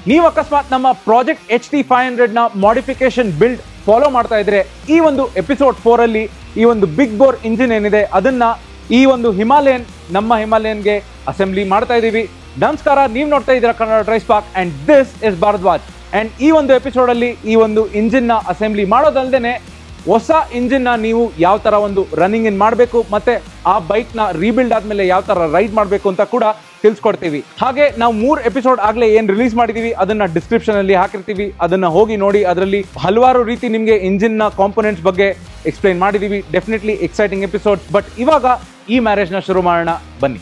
ನೀವು ಅಕಸ್ಮಾತ್ ನಮ್ಮ ಪ್ರಾಜೆಕ್ಟ್ ಎಚ್ ಟಿ ಫೈವ್ ಹಂಡ್ರೆಡ್ನ ಮಾಡಿಫಿಕೇಶನ್ ಬಿಲ್ಡ್ ಫಾಲೋ ಮಾಡ್ತಾ ಇದ್ರೆ ಈ ಒಂದು ಎಪಿಸೋಡ್ ಫೋರ್ ಅಲ್ಲಿ ಈ ಒಂದು ಬಿಗ್ ಬೋರ್ ಇಂಜಿನ್ ಏನಿದೆ ಅದನ್ನ ಈ ಒಂದು ಹಿಮಾಲಯನ್ ನಮ್ಮ ಹಿಮಾಲಯನ್ಗೆ ಅಸೆಂಬ್ಲಿ ಮಾಡ್ತಾ ಇದೀವಿ ನಮಸ್ಕಾರ ನೀವು ನೋಡ್ತಾ ಇದ್ದೀರಾ Kannada tries park and this is Bharadwaj and ಈ ಒಂದು ಎಪಿಸೋಡ್ ಅಲ್ಲಿ ಈ ಒಂದು ಇಂಜಿನ್ ನ ಅಸೆಂಬ್ಲಿ ಮಾಡೋದಲ್ದೇನೆ ಹೊಸ ಇಂಜಿನ್ ನ ನೀವು ಯಾವ ತರ ಒಂದು ರನ್ನಿಂಗ್ ಇನ್ ಮಾಡಬೇಕು ಮತ್ತೆ ಆ ಬೈಕ್ ನ ರೀಬಿಲ್ಡ್ ಆದ್ಮೇಲೆ ಯಾವ ತರ ರೈಡ್ ಮಾಡಬೇಕು ಅಂತ ಕೂಡ ತಿಳಿಸ್ಕೊಡ್ತೀವಿ ಹಾಗೆ ನಾವು ಮೂರ್ ಎಪಿಸೋಡ್ ಆಗ್ಲೇ ಏನ್ ರಿಲೀಸ್ ಮಾಡಿದೀವಿ ಅದನ್ನ ಡಿಸ್ಕ್ರಿಪ್ಷನ್ ಅಲ್ಲಿ ಹಾಕಿರ್ತೀವಿ ಅದನ್ನ ಹೋಗಿ ನೋಡಿ ಅದರಲ್ಲಿ ಹಲವಾರು ರೀತಿ ನಿಮ್ಗೆ ಇಂಜಿನ್ ನ ಕಾಂಪೊನೆಂಟ್ಸ್ ಬಗ್ಗೆ ಎಕ್ಸ್ಪ್ಲೈನ್ ಮಾಡಿದೀವಿ ಡೆಫಿನೆಟ್ಲಿ ಎಕ್ಸೈಟಿಂಗ್ ಎಪಿಸೋಡ್ಸ್ ಬಟ್ ಇವಾಗ ಈ ಮ್ಯಾರೇಜ್ ನ ಶುರು ಮಾಡೋಣ ಬನ್ನಿ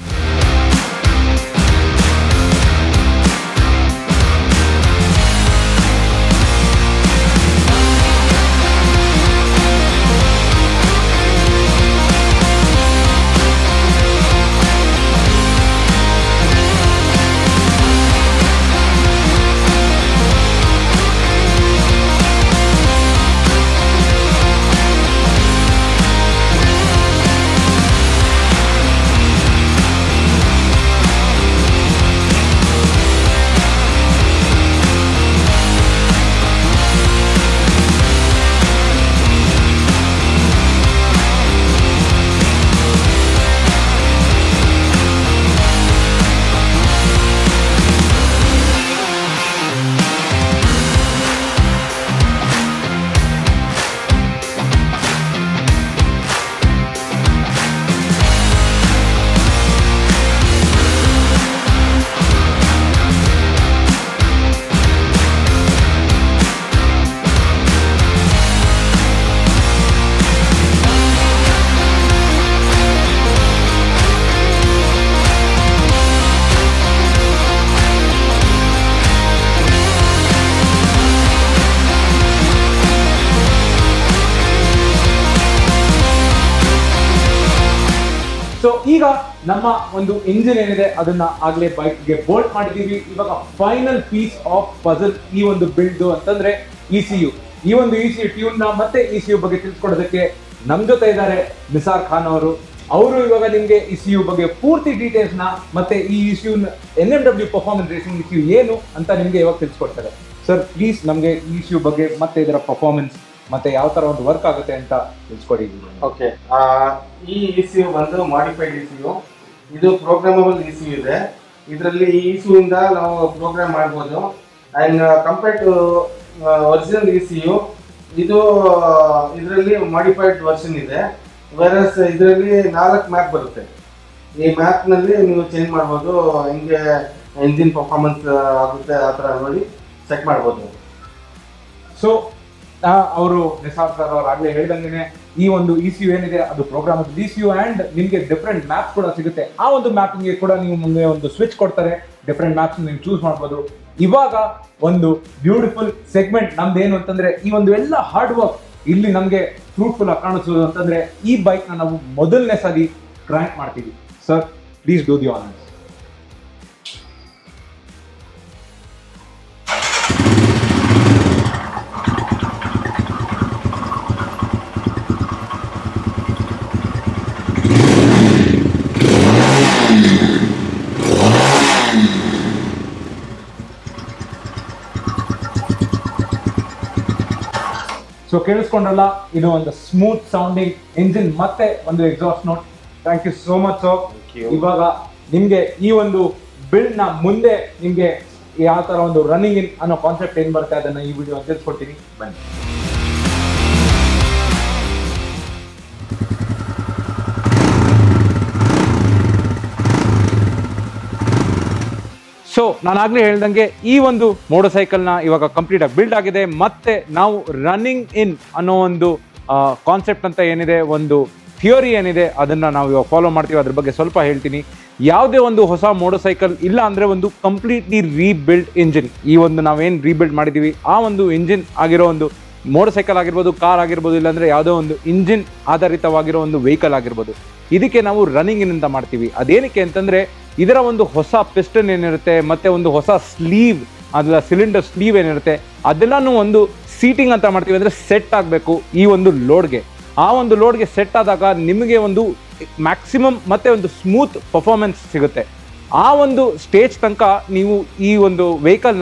ಸೊ ಈಗ ನಮ್ಮ ಒಂದು ಇಂಜಿನ್ ಏನಿದೆ ಅದನ್ನ ಆಗ್ಲೇ ಬೈಕ್ಗೆ ಬೋಲ್ಟ್ ಮಾಡಿದೀವಿ ಇವಾಗ ಫೈನಲ್ ಪೀಸ್ ಆಫ್ ಪಜಲ್ ಈ ಒಂದು ಬಿಲ್ಡ್ ಅಂತಂದ್ರೆ ಇ ಸಿ ಯು ಈ ಒಂದು ಇ ಸಿ ಯು ಟ್ಯೂನ್ ನ ಮತ್ತೆ ಇ ಸಿ ಯು ಬಗ್ಗೆ ತಿಳ್ಸ್ಕೊಡೋದಕ್ಕೆ ನಮ್ ಜೊತೆ ಇದ್ದಾರೆ ನಿಸಾರ್ ಖಾನ್ ಅವರು ಅವರು ಇವಾಗ ನಿಮ್ಗೆ ಇ ಸಿ ಯು ಬಗ್ಗೆ ಪೂರ್ತಿ ಡೀಟೇಲ್ಸ್ ನ ಮತ್ತೆ ಈ E C U N M W performance racing E C U ಏನು ಅಂತ ನಿಮ್ಗೆ ಇವಾಗ ತಿಳಿಸ್ಕೊಡ್ತಾರೆ ಸರ್ ಪ್ಲೀಸ್ ನಮ್ಗೆ ಇ ಸಿ ಯು ಬಗ್ಗೆ ಮತ್ತೆ ಇದರ ಪರ್ಫಾರ್ಮೆನ್ಸ್ ಮತ್ತೆ ಯಾವ ತರ ಒಂದು ವರ್ಕ್ ಆಗುತ್ತೆ ಅಂತ ತಿಳಿಸ್ಕೊಡಿ ಓಕೆ ಈ ಇ ಸಿ ಯು ಬಂದು ಮಾಡಿಫೈಡ್ ಇ ಸಿ ಯು ಇದು ಪ್ರೋಗ್ರಾಮಬಲ್ ಇ ಸಿ ಯು ಇದೆ ಇದರಲ್ಲಿ ಈ ಇ ಸಿ ಯು ಇಂದ ನಾವು ಪ್ರೋಗ್ರಾಮ್ ಮಾಡ್ಬೋದು and compared to original E C U ಇದು ಇದರಲ್ಲಿ ಮಾಡಿಫೈಡ್ ವರ್ಷನ್ ಇದೆ ವೈರಸ್ ಇದರಲ್ಲಿ ನಾಲ್ಕು ಮ್ಯಾಪ್ ಬರುತ್ತೆ ಈ ಮ್ಯಾಪ್ನಲ್ಲಿ ನೀವು ಚೇಂಜ್ ಮಾಡ್ಬೋದು ಹಿಂಗೆ ಇಂಜಿನ್ ಪರ್ಫಾರ್ಮೆನ್ಸ್ ಆಗುತ್ತೆ ಆ ಥರ ನೋಡಿ ಚೆಕ್ ಮಾಡ್ಬೋದು ಸೊ ಅವರು ನಿಸಾರ್ ಸರ್ ಅವ್ರು ಆಗ್ಲೇ ಹೇಳ್ದಂಗೆ ಈ ಒಂದು ಇ ಸಿ ಯು ಏನಿದೆ ಅದು program E C U and ನಿಮ್ಗೆ ಡಿಫ್ರೆಂಟ್ ಮ್ಯಾಪ್ ಕೂಡ ಸಿಗುತ್ತೆ ಆ ಒಂದು ಮ್ಯಾಪಿಂಗ್ ಕೂಡ ನೀವು ಮುಂದೆ ಒಂದು ಸ್ವಿಚ್ ಕೊಡ್ತಾರೆ ಡಿಫ್ರೆಂಟ್ ಮ್ಯಾಪ್ಸ್ ನೀವು ಚೂಸ್ ಮಾಡ್ಬೋದು ಇವಾಗ ಒಂದು ಬ್ಯೂಟಿಫುಲ್ ಸೆಗ್ಮೆಂಟ್ ನಮ್ದು ಏನು ಅಂತಂದ್ರೆ ಈ ಒಂದು ಎಲ್ಲ ಹಾರ್ಡ್ ವರ್ಕ್ ಇಲ್ಲಿ ನಮ್ಗೆ ಫ್ರೂಟ್ಫುಲ್ ಆಗಿ ಕಾಣಿಸೋದು ಅಂತಂದ್ರೆ ಈ ಬೈಕ್ ನ ನಾವು ಮೊದಲನೇ ಸರಿ ಕ್ರ್ಯಾಂಕ್ ಮಾಡ್ತೀವಿ sir please do the honours so ಕೇಳಿಸ್ಕೊಂಡ್ರಲ್ಲ ಇದು ಒಂದು ಸ್ಮೂತ್ ಸೌಂಡಿಂಗ್ ಇಂಜಿನ್ ಮತ್ತೆ ಒಂದು exhaust note thank you so much sir you. ಇವಾಗ ನಿಮ್ಗೆ ಈ ಒಂದು ಬಿಲ್ಡ್ ನ ಮುಂದೆ ನಿಮ್ಗೆ ಯಾವ ತರ ಒಂದು ರನ್ನಿಂಗ್ ಇನ್ ಅನ್ನೋ ಕಾನ್ಸೆಪ್ಟ್ ಏನ್ ಬರುತ್ತೆ ಅದನ್ನ ಈ ವಿಡಿಯೋ ತಿಳಿಸ್ಕೊಡ್ತೀನಿ ಬನ್ನಿ ಸೊ ನಾನಾಗ್ಲೇ ಹೇಳ್ದಂಗೆ ಈ ಒಂದು ಮೋಟರ್ ಸೈಕಲ್ನ ಇವಾಗ ಕಂಪ್ಲೀಟ್ ಆಗಿ ಬಿಲ್ಡ್ ಆಗಿದೆ ಮತ್ತೆ ನಾವು ರನ್ನಿಂಗ್ ಇನ್ ಅನ್ನೋ ಒಂದು ಕಾನ್ಸೆಪ್ಟ್ ಅಂತ ಏನಿದೆ ಒಂದು ಥಿಯೋರಿ ಏನಿದೆ ಅದನ್ನ ನಾವು ಇವಾಗ ಫಾಲೋ ಮಾಡ್ತೀವಿ ಅದ್ರ ಬಗ್ಗೆ ಸ್ವಲ್ಪ ಹೇಳ್ತೀನಿ ಯಾವುದೇ ಒಂದು ಹೊಸ ಮೋಟರ್ ಸೈಕಲ್ ಇಲ್ಲ ಅಂದ್ರೆ ಒಂದು ಕಂಪ್ಲೀಟ್ಲಿ ರೀಬಿಲ್ಡ್ ಇಂಜಿನ್ ಈ ಒಂದು ನಾವೇನು ರೀಬಿಲ್ಡ್ ಮಾಡಿದೀವಿ ಆ ಒಂದು ಇಂಜಿನ್ ಆಗಿರೋ ಒಂದು ಮೋಟರ್ ಸೈಕಲ್ ಆಗಿರ್ಬೋದು ಕಾರ್ ಆಗಿರ್ಬೋದು ಇಲ್ಲಾಂದ್ರೆ ಯಾವುದೋ ಒಂದು ಇಂಜಿನ್ ಆಧಾರಿತವಾಗಿರೋ ಒಂದು ವೆಹಿಕಲ್ ಆಗಿರ್ಬೋದು ಇದಕ್ಕೆ ನಾವು ರನ್ನಿಂಗ್ ಇನ್ ಅಂತ ಮಾಡ್ತೀವಿ ಅದೇನಕ್ಕೆ ಅಂತಂದ್ರೆ ಇದರ ಒಂದು ಹೊಸ ಪಿಸ್ಟನ್ ಏನಿರುತ್ತೆ ಮತ್ತೆ ಒಂದು ಹೊಸ ಸ್ಲೀವ್ ಅದರ ಸಿಲಿಂಡರ್ ಸ್ಲೀವ್ ಏನಿರುತ್ತೆ ಅದೆಲ್ಲಾನು ಒಂದು ಸೀಟಿಂಗ್ ಅಂತ ಮಾಡ್ತೀವಿ ಅಂದ್ರೆ ಸೆಟ್ ಆಗಬೇಕು ಈ ಒಂದು ಲೋಡ್ಗೆ ಆ ಒಂದು ಲೋಡ್ಗೆ ಸೆಟ್ ಆದಾಗ ನಿಮಗೆ ಒಂದು ಮ್ಯಾಕ್ಸಿಮಮ್ ಮತ್ತೆ ಒಂದು ಸ್ಮೂತ್ ಪರ್ಫಾರ್ಮೆನ್ಸ್ ಸಿಗುತ್ತೆ ಆ ಒಂದು ಸ್ಟೇಜ್ ತನಕ ನೀವು ಈ ಒಂದು ವೆಹಿಕಲ್ನ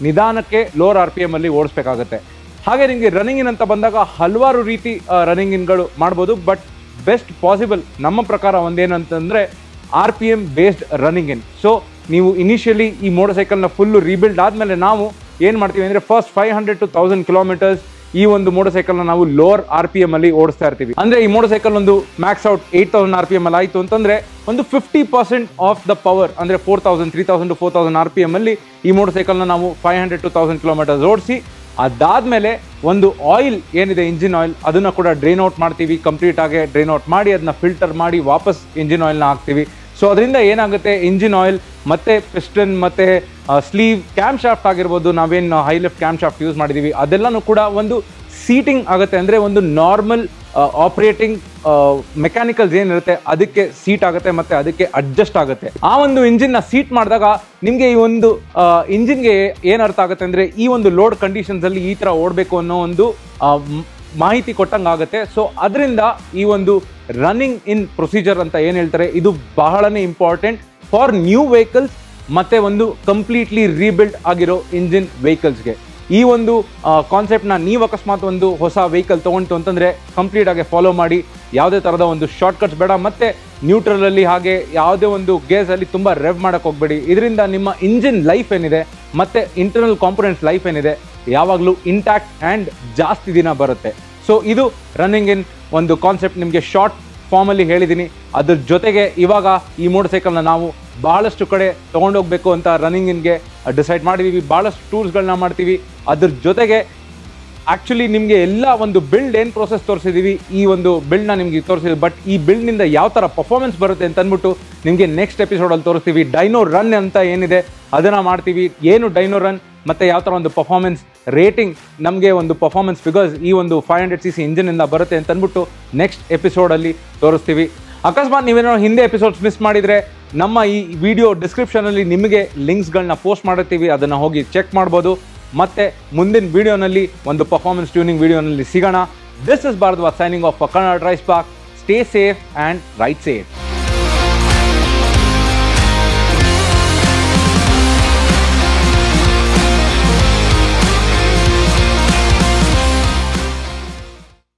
ನಿಧಾನಕ್ಕೆ ಲೋರ್ ಆರ್ ಪಿ ಎಮ್ ಅಲ್ಲಿ ಓಡಿಸ್ಬೇಕಾಗತ್ತೆ ಹಾಗೆ ನಿಮಗೆ ರನ್ನಿಂಗ್ ಇನ್ ಅಂತ ಬಂದಾಗ ಹಲವಾರು ರೀತಿ ರನ್ನಿಂಗ್ ಇನ್ಗಳು ಮಾಡ್ಬೋದು ಬಟ್ ಬೆಸ್ಟ್ ಪಾಸಿಬಲ್ ನಮ್ಮ ಪ್ರಕಾರ ಒಂದೇನಂತಂದರೆ R P M based running in so ನೀವು ಇನಿಷಿಯಲಿ ಈ ಮೋಟರ್ ಸೈಕಲ್ನ ಫುಲ್ಲು ರೀಬಿಲ್ಡ್ ಆದಮೇಲೆ ನಾವು ಏನು ಮಾಡ್ತೀವಿ ಅಂದರೆ first five hundred to thousand kilometres ಈ ಒಂದು ಮೋಟರ್ ಸೈಕಲ್ನ ನಾವು ಲೋವರ್ ಆರ್ ಪಿ ಎಮ್ ಅಲ್ಲಿ ಓಡಿಸ್ತಾ ಇರ್ತೀವಿ ಅಂದ್ರೆ ಈ ಮೋಟರ್ ಸೈಕಲ್ ಒಂದು max out eight thousand R P M ಅಲ್ಲಿ ಆಯಿತು ಅಂತಂದ್ರೆ ಒಂದು fifty percent of the power ಅಂದ್ರೆ four thousand three thousand four thousand R P M ಅಲ್ಲಿ ಈ ಮೋಟರ್ ಸೈಕಲ್ನ ನಾವು five hundred to thousand kilometres ಓಡಿಸಿ ಅದಾದ್ಮೇಲೆ ಒಂದು ಆಯಿಲ್ ಏನಿದೆ ಇಂಜಿನ್ ಆಯಿಲ್ ಅದನ್ನ ಕೂಡ ಡ್ರೈನ್ ಔಟ್ ಮಾಡ್ತೀವಿ ಕಂಪ್ಲೀಟ್ ಆಗಿ ಡ್ರೈನ್ ಔಟ್ ಮಾಡಿ ಅದನ್ನ ಫಿಲ್ಟರ್ ಮಾಡಿ ವಾಪಸ್ ಇಂಜಿನ್ ಆಯಿಲ್ನ ಹಾಕ್ತೀವಿ ಸೊ ಅದರಿಂದ ಏನಾಗುತ್ತೆ ಇಂಜಿನ್ ಆಯಿಲ್ ಮತ್ತೆ ಪಿಸ್ಟನ್ ಮತ್ತೆ ಸ್ಲೀವ್ ಕ್ಯಾಮ್ ಶಾಫ್ಟ್ ಆಗಿರ್ಬೋದು ನಾವೇನು high lift camshaft use ಮಾಡಿದೀವಿ ಅದೆಲ್ಲನೂ ಕೂಡ ಒಂದು ಸೀಟಿಂಗ್ ಆಗುತ್ತೆ ಅಂದ್ರೆ ಒಂದು ನಾರ್ಮಲ್ ಆಪರೇಟಿಂಗ್ ಮೆಕ್ಯಾನಿಕಲ್ಸ್ ಏನಿರುತ್ತೆ ಅದಕ್ಕೆ ಸೀಟ್ ಆಗುತ್ತೆ ಮತ್ತೆ ಅದಕ್ಕೆ ಅಡ್ಜಸ್ಟ್ ಆಗುತ್ತೆ ಆ ಒಂದು ಇಂಜಿನ್ ನ ಸೀಟ್ ಮಾಡಿದಾಗ ನಿಮಗೆ ಈ ಒಂದು ಇಂಜಿನ್ಗೆ ಏನ್ ಅರ್ಥ ಆಗುತ್ತೆ ಅಂದ್ರೆ ಈ ಒಂದು ಲೋಡ್ ಕಂಡೀಷನ್ಸ್ ಅಲ್ಲಿ ಈ ತರ ಓಡಬೇಕು ಅನ್ನೋ ಒಂದು ಆ, ಮ್- ಮಾಹಿತಿ ಕೊಟ್ಟಂಗೆ ಆಗುತ್ತೆ ಸೊ ಅದರಿಂದ ಈ ಒಂದು ರನ್ನಿಂಗ್ ಇನ್ ಪ್ರೊಸೀಜರ್ ಅಂತ ಏನು ಹೇಳ್ತಾರೆ ಇದು ಬಹಳನೇ ಇಂಪಾರ್ಟೆಂಟ್ ಫಾರ್ ನ್ಯೂ ವೆಹಿಕಲ್ಸ್ ಮತ್ತೆ ಒಂದು ಕಂಪ್ಲೀಟ್ಲಿ ರೀಬಿಲ್ಡ್ ಆಗಿರೋ ಇಂಜಿನ್ ವೆಹಿಕಲ್ಸ್ಗೆ ಈ ಒಂದು ಕಾನ್ಸೆಪ್ಟ್ನ ನೀವು ಅಕಸ್ಮಾತ್ ಒಂದು ಹೊಸ ವೆಹಿಕಲ್ ತೊಗೊಂಡು ಅಂತಂದರೆ ಕಂಪ್ಲೀಟ್ ಆಗಿ ಫಾಲೋ ಮಾಡಿ ಯಾವುದೇ ಥರದ ಒಂದು ಶಾರ್ಟ್ಕಟ್ಸ್ ಬೇಡ ಮತ್ತೆ ನ್ಯೂಟ್ರಲ್ ಅಲ್ಲಿ ಹಾಗೆ ಯಾವುದೇ ಒಂದು ಗೇಸ್ ಅಲ್ಲಿ ತುಂಬ ರೆವ್ ಮಾಡಕ್ಕೆ ಹೋಗ್ಬೇಡಿ ಇದರಿಂದ ನಿಮ್ಮ ಇಂಜಿನ್ ಲೈಫ್ ಏನಿದೆ ಮತ್ತೆ ಇಂಟರ್ನಲ್ ಕಾಂಪೊನೆಂಟ್ಸ್ ಲೈಫ್ ಏನಿದೆ ಯಾವಾಗಲೂ ಇಂಟ್ಯಾಕ್ಟ್ ಆ್ಯಂಡ್ ಜಾಸ್ತಿ ದಿನ ಬರುತ್ತೆ ಸೊ ಇದು ರನ್ನಿಂಗ್ ಇನ್ ಒಂದು ಕಾನ್ಸೆಪ್ಟ್ ನಿಮಗೆ ಶಾರ್ಟ್ ಫಾರ್ಮಲ್ಲಿ ಹೇಳಿದ್ದೀನಿ ಅದ್ರ ಜೊತೆಗೆ ಇವಾಗ ಈ ಮೋಟರ್ ಸೈಕಲ್ನ ನಾವು ಬಹಳಷ್ಟು ಕಡೆ ತೊಗೊಂಡೋಗ್ಬೇಕು ಅಂತ ರನ್ನಿಂಗ್ ಇನ್ಗೆ ಡಿಸೈಡ್ ಮಾಡಿದ್ದೀವಿ ಭಾಳಷ್ಟು ಟೂರ್ಸ್ಗಳನ್ನ ಮಾಡ್ತೀವಿ ಅದ್ರ ಜೊತೆಗೆ ಆಕ್ಚುಲಿ ನಿಮಗೆ ಎಲ್ಲ ಒಂದು ಬಿಲ್ಡ್ ಏನು ಪ್ರೋಸೆಸ್ ತೋರಿಸಿದೀವಿ ಈ ಒಂದು ಬಿಲ್ಡ್ನ ನಿಮ್ಗೆ ತೋರಿಸಿದ್ವಿ ಬಟ್ ಈ ಬಿಲ್ಡ್ನಿಂದ ಯಾವ ಥರ ಪರ್ಫಾರ್ಮೆನ್ಸ್ ಬರುತ್ತೆ ಅಂತ ಅಂದ್ಬಿಟ್ಟು ನಿಮಗೆ ನೆಕ್ಸ್ಟ್ ಎಪಿಸೋಡಲ್ಲಿ ತೋರಿಸ್ತೀವಿ ಡೈನೋ ರನ್ ಅಂತ ಏನಿದೆ ಅದನ್ನು ಮಾಡ್ತೀವಿ ಏನು ಡೈನೋ ರನ್ ಮತ್ತು ಯಾವ ಥರ ಒಂದು ಪರ್ಫಾರ್ಮೆನ್ಸ್ ರೇಟಿಂಗ್ ನಮಗೆ ಒಂದು ಪರ್ಫಾರ್ಮೆನ್ಸ್ ಫಿಗರ್ಸ್ ಈ ಒಂದು ಫೈವ್ ಹಂಡ್ರೆಡ್ ಸಿ ಸಿ ಇಂಜಿನಿಂದ ಬರುತ್ತೆ ಅಂತ ಅಂದ್ಬಿಟ್ಟು ನೆಕ್ಸ್ಟ್ ಎಪಿಸೋಡಲ್ಲಿ ತೋರಿಸ್ತೀವಿ ಅಕಸ್ಮಾತ್ ನೀವೇನೋ ಹಿಂದೆ ಎಪಿಸೋಡ್ಸ್ ಮಿಸ್ ಮಾಡಿದರೆ ನಮ್ಮ ಈ ವಿಡಿಯೋ ಡಿಸ್ಕ್ರಿಪ್ಷನಲ್ಲಿ ನಿಮಗೆ ಲಿಂಕ್ಸ್ಗಳನ್ನ ಪೋಸ್ಟ್ ಮಾಡುತ್ತೀವಿ ಅದನ್ನು ಹೋಗಿ ಚೆಕ್ ಮಾಡ್ಬೋದು ಮತ್ತೆ ಮುಂದಿನ ವಿಡಿಯೋನಲ್ಲಿ ಒಂದು ಪರ್ಫಾರ್ಮೆನ್ಸ್ ಟ್ಯೂನಿಂಗ್ ವಿಡಿಯೋನಲ್ಲಿ ಸಿಗೋಣ this is Bharadwaj signing off Kannada rise park stay safe and ride safe